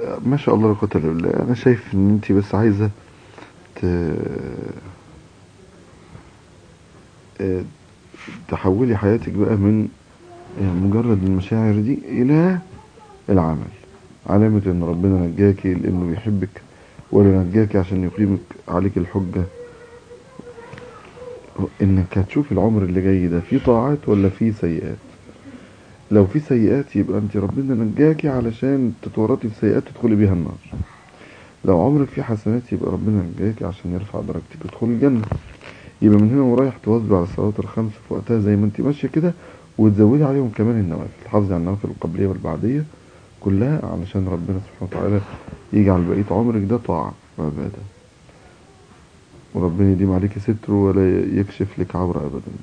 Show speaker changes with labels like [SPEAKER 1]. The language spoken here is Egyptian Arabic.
[SPEAKER 1] ما شاء الله لا قوة الا بالله انا شايف ان انت بس عايزة ت... آه، تحولي حياتك بقى من آه، مجرد المشاعر دي الى العمل علامة ان ربنا نجاكي لانه بيحبك ولا نجاكي عشان يقيمك عليك الحجة انك هتشوف العمر اللي جاي ده فيه طاعات ولا فيه سيئات لو في سيئات يبقى انت ربنا نجاكي علشان تتورطي في سيئات تدخلي بيها النار لو عمرك فيه حسنات يبقى ربنا نجاكي عشان يرفع درجتك تدخلي الجنة يبقى من هنا ورايح تواظبي على الصلوات الخمس في وقتها زي ما انت ماشية كده وتزودي عليهم كمان النوافل تحافظي على النوافل القبلية والبعدية كلها علشان ربنا سبحانه وتعالى يجعل بقية عمرك ده طاعة وعبادة وربنا يديم عليك ستره ولا يكشف لك عورة أبدا